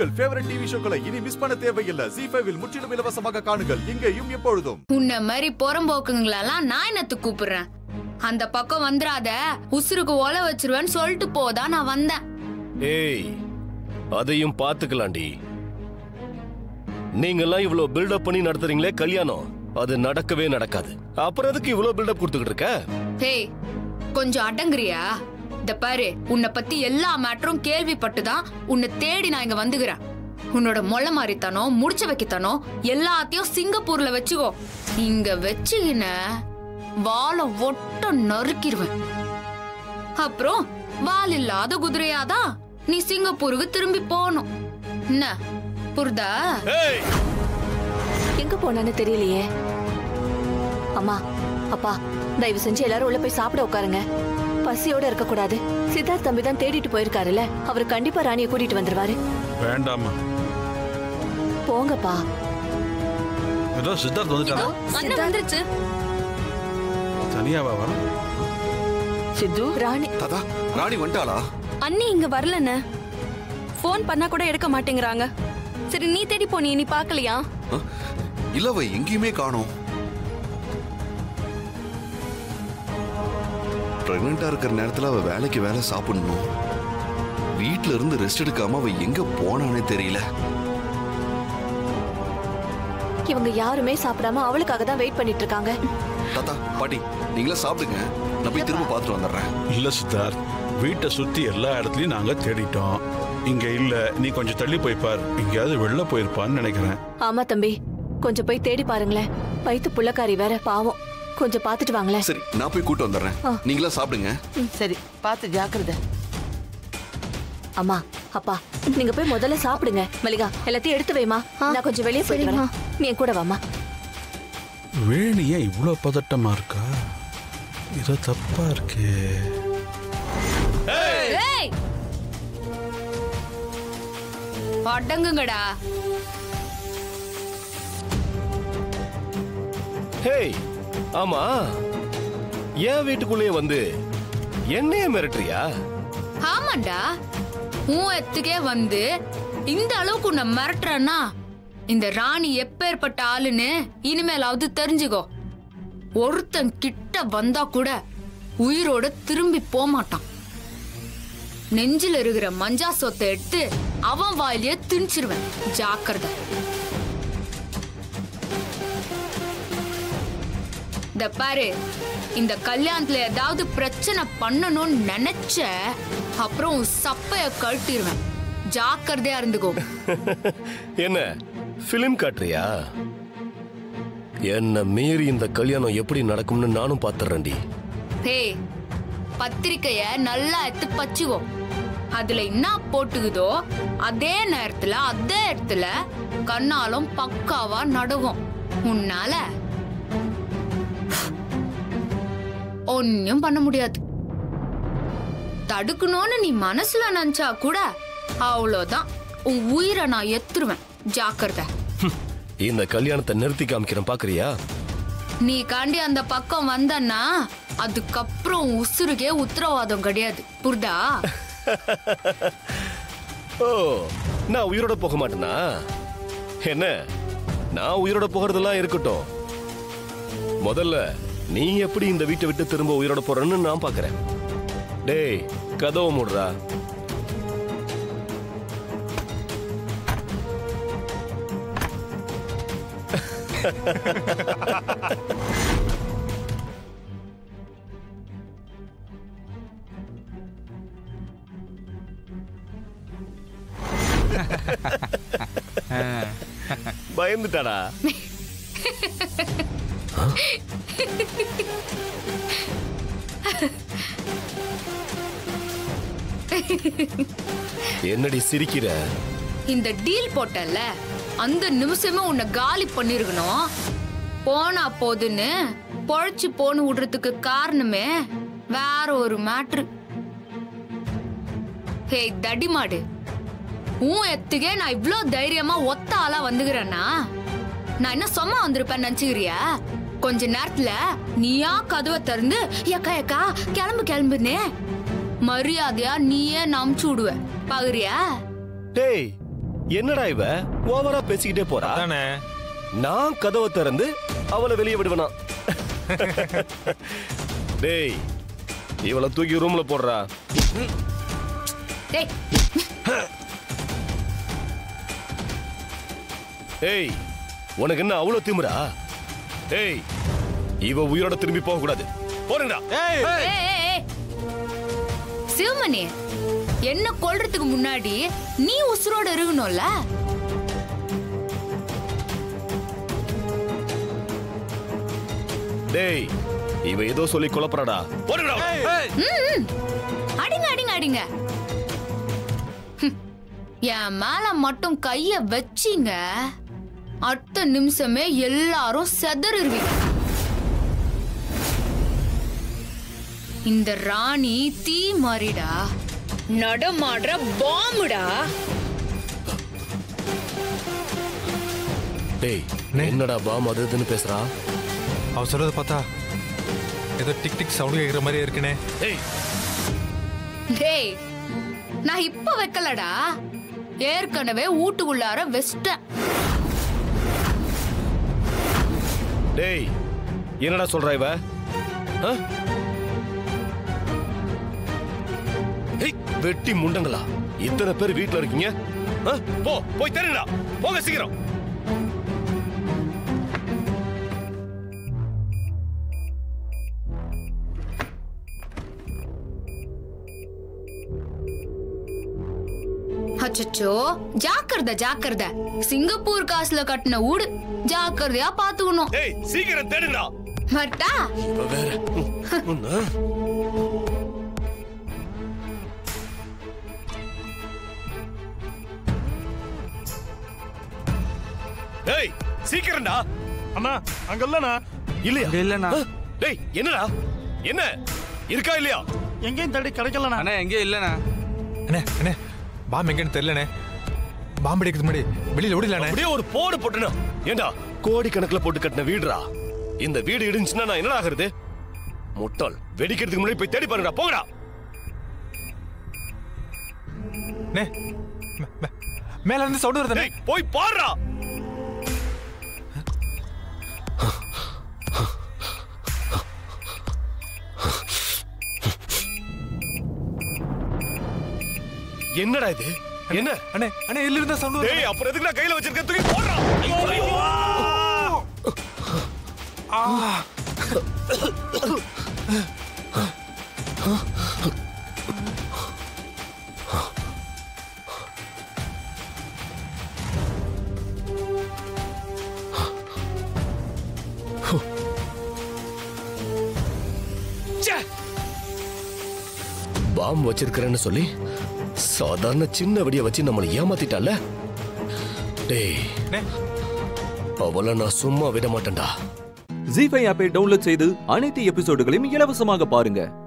உங்கள் favourite TV ஷோக்களை இனி miss பண்ண தேவையில்லை ஜி ஃபைவில் முற்றிலும் இலவசமாக காணுங்கள் இங்கேயும் எப்பொழுதும் உன்ன மாதிரி புறம்போக்குங்களெல்லாம் நான் என்னத்து கூப்பிடுறேன் அந்த பக்கம் வந்துடாத உசுருக்கு ஒல வச்சிருவேன்னு சொல்லிட்டு போதா நான் வந்தேன் ஏய் அதையும் பாத்துக்கலாண்டி நீங்கெல்லாம் இவ்வளவு பில்டப் பண்ணி நடத்துறீங்களே கல்யாணம் அது நடக்கவே நடக்காது அப்புறம் எதுக்கு இவ்வளவு பில்டப் கொடுத்துக்கிட்டு இருக்க ஹேய் கொஞ்சம் அடங்குறியா இந்த பாரு உன்னை பத்தி எல்லா மேட்டரும் கேள்விப்பட்டுதான் உன்னை தேடி நான் இங்க வந்துக்கிறேன் உன்னோட மொள்ள மாறித்தனம் முடிச்சு வைக்கத்தனம் எல்லாத்தையும் சிங்கப்பூர்ல வச்சுக்கோ இங்க வச்சுக்கின வாழை ஒட்ட நறுக்கிடுவேன் அப்புறம் வால் இல்லாத குதிரையாதான் நீ சிங்கப்பூருக்கு திரும்பி போகணும் என்ன புரிதா ஏய் எங்க போனான்னு தெரியலையே அம்மா அப்பா தயவு செஞ்சு எல்லாரும் உள்ள போய் சாப்பிட உட்காருங்க பசியோட இருக்க கூடாது சித்தார்த் தம்பி தான் தேடிட்டு போயிருக்காருல்ல அவர் கண்டிப்பா ராணிய கூட்டிட்டு வந்துருவாரு வேண்டாமா போங்கப்பா ஏதோ சித்தார்த் வந்துட்டானா அண்ணன் வந்துருச்சு தனியாவா வர சித்து ராணி தாத்தா ராணி வந்துட்டாளா அண்ணி இங்க வரலன்னு ஃபோன் பண்ணா கூட எடுக்க மாட்டேங்கிறாங்க சரி நீ தேடி போனி நீ பார்க்கலையா அஹ், இல்ல அவ எங்கேயுமே காணோம் பிரெக்னெண்டா இருக்கிற நேரத்துல அவ வேலைக்கு வேலை சாப்பிடணும் வீட்ல இருந்து ரெஸ்ட் எடுக்காம அவ எங்க போனானே தெரியல இவங்க யாருமே சாப்பிடாம அவளுக்காக தான் வெயிட் பண்ணிட்டு இருக்காங்க தாத்தா பாட்டி நீங்களே சாப்பிடுங்க நான் போய் திரும்ப பார்த்துட்டு வந்துடுறேன் இல்ல சித்தார்த் வீட்டை சுத்தி எல்லா இடத்துலயும் நாங்க தேடிட்டோம் இங்க இல்ல நீ கொஞ்சம் தள்ளி போய் பார் எங்கேயாவது வெளில போயிருப்பான்னு நினைக்கிறேன் ஆமா தம்பி கொஞ்சம் போய் தேடி பாருங்களேன் வயித்து புள்ளக்காரி வேற பாவம் கொஞ்சம் பாத்துட்டு வாங்களேன் சரி நான் போய் கூட்டு வந்துடுறேன் ஆ. நீங்களே சாப்பிடுங்க சரி பார்த்து ஜாக்கிரதை அம்மா அப்பா நீங்க போய் முதல்ல சாப்பிடுங்க மல்லிகா எல்லாத்தையும் எடுத்து வைமா நான் கொஞ்சம் வெளியே போயிட்டு வரேன் நீ என் கூட வாமா வேணி ஏன் இவ்வளோ பதட்டமா இருக்கா இது தப்பா இருக்கே ஏய் அடங்குங்கடா ஹேய் ஆமா என் வீட்டுக்குள்ளேயே வந்து என்னைய மிரட்டுறியா ஆமாண்டா உன் எத்துக்கே வந்து இந்த அளவுக்கு உன்னை மிரட்டுறன்னா இந்த ராணி எப்பேற்பட்ட ஆளுன்னு இனிமேலாவது தெரிஞ்சுக்கோ ஒருத்தன் கிட்ட வந்தா கூட உயிரோட திரும்பி போக மாட்டான் நெஞ்சில இருக்கிற மஞ்சா சொத்தை எடுத்து அவன் வாயிலேயே திணிச்சிருவேன் ஜாக்கிரதை இந்த பாரு இந்த கல்யாணத்துல ஏதாவது பிரச்சனை பண்ணணும்னு நினைச்ச அப்புறம் உன் சப்பைய கழட்டிடுவேன் ஜாக்கிரதையா இருந்துக்கோ என்ன பிலிம் காட்டுறியா என்ன மீறி இந்த கல்யாணம் எப்படி நடக்கும்னு நானும் பாத்துறேன்டி ஹே பத்திரிக்கைய நல்லா எடுத்து பச்சுக்கோ அதுல என்ன போட்டுக்குதோ அதே நேரத்துல அதே இடத்துல கண்ணாலும் பக்காவா நடுவும் உன்னால ஒன்னும் பண்ண முடியாது தடுக்கணும்னு நீ மனசுல நினைச்சா கூட அவ்வளவுதான் உன் உயிரை நான் எத்துருவேன் ஜாக்கிரதை இந்த கல்யாணத்தை நிறுத்தி காமிக்கிறேன் பாக்குறியா நீ காண்டி அந்த பக்கம் வந்தன்னா அதுக்கப்புறம் உன் உசுருக்கே உத்தரவாதம் கிடையாது புரிதா ஓ நான் உயிரோட போக மாட்டேனா என்ன நான் உயிரோட போகிறதெல்லாம் இருக்கட்டும் முதல்ல நீ எப்படி இந்த வீட்டை விட்டு திரும்ப உயிரோட போறன்னு நான் பாக்குறேன் டேய் கதவை மூடுறா பயந்துட்டாடா என்னடி சிரிக்கிற இந்த டீல் போட்டல்ல அந்த நிமிஷமே உன்னை காலி பண்ணிருக்கணும் போனா போதுன்னு பொழைச்சு போன்னு விடுறதுக்கு காரணமே வேற ஒரு மேட்ரு ஹே தடிமாடு உன் எத்துக்கே நான் இவ்ளோ தைரியமா ஒத்த ஆளா வந்துக்கிறேன்னா நான் என்ன சும்மா வந்திருப்பேன் நினைச்சுக்கிறியா கொஞ்ச நேரத்துல நீயா கதவை திறந்து ஏக்கா ஏக்கா கிளம்பு கிளம்புனே மரியாதையா நீயே நம்பிச்சு விடுவ பாக்குறியா டேய் என்னடா இவ ஓவரா பேசிக்கிட்டே போறா தானே நான் கதவை திறந்து அவளை வெளியே விடுவேனா டேய் இவளை தூக்கி ரூம்ல போடுறா டேய் ஏய் உனக்கு என்ன அவ்வளவு திமிரா ஏய் இவ உயிரோட திரும்பி போக கூடாது போறேன்டா ஏய், ஏய், ஏய். சிவமணி என்ன கொல்றதுக்கு முன்னாடி நீ உசுரோட இருக்கணும்ல டேய் இவ ஏதோ சொல்லி குழப்பறாடா போறேன்டா ம், அடிங்க அடிங்க அடிங்க ஹம், என் மேல மட்டும் கைய வச்சீங்க அடுத்த நிமிஷமே எல்லாரும் செதறிருவீங்க இந்த ராணி தீ மாறிடா நடமாடுற பாம்புடா டேய் என்னடா பாம் அது இதுன்னு பேசுறா அவ சொல்றத பார்த்தா ஏதோ டிக் டிக் சவுண்ட் கேக்குற மாதிரியே இருக்குனே டேய் டேய் நான் இப்ப வைக்கலடா ஏற்கனவே வீட்டுக்குள்ளார வெஸ்டேன் டேய் என்னடா சொல்றா இவ ஆ? ஏய், வெட்டி முண்டங்களா இத்தனை பேர் வீட்ல இருக்கீங்க ஆ? போ போய் தெரியுடா போங்க சீக்கிரம் அச்சச்சோ ஜாக்கிரதை ஜாக்கிரதை சிங்கப்பூர் காசுல கட்டின ஊடு ஜாக்கிரதையா பாத்துக்கணும் டேய் சீக்கிரம் தேடுடா மட்டா இவ வேற உன்னை. டேய் சீக்கிரம்டா அண்ணா அங்க இல்லண்ணா இல்லையா இங்க இல்லண்ணா. ஆ? டேய் என்னடா என்ன இருக்கா இல்லையா எங்கேயும் தேடி கிடைக்கலண்ணா அண்ணா எங்கேயும் இல்லண்ணா அண்ணே அண்ணே பாம் எங்கன்னு தெரியலண்ணே பாம்பு அடிக்கிறது முன்னாடி வெளியில ஓடிடலாண்ணே அப்படியே ஒரு போடு போட்டுனா ஏண்டா கோடி கணக்குல போட்டு கட்டின வீடுடா இந்த வீடு இடிஞ்சுன்னா நான் என்ன ஆகுறது முட்டாள் வெடிக்கிறதுக்கு முன்னாடி போய் தேடி பாருங்கடா போங்கடா அண்ணே மே- மே- மேல இருந்து சவுண்ட் வருதுண்ணே டேய் போய் பாருடா என்னடா இது என்ன அண்ணே அண்ணே இல்ல இருந்தா சவுண்ட் வருது டேய் அப்புறம் எதுக்கு நான் கையில வச்சிருக்கேன் தூக்கி போடுறா ஐயோ. ச்சே. பாம் வச்சிருக்கிறேன்னு சொல்லி சாதாரண சின்ன வெடிய வச்சு நம்மளை ஏமாத்திட்டால டேய் அண்ணே அவளை நான் சும்மா விட மாட்டேன்டா ஜி ஃபைவ் ஆப்பை டவுன்லோட் செய்து அனைத்து எபிசோடுகளையும் இலவசமாக பாருங்க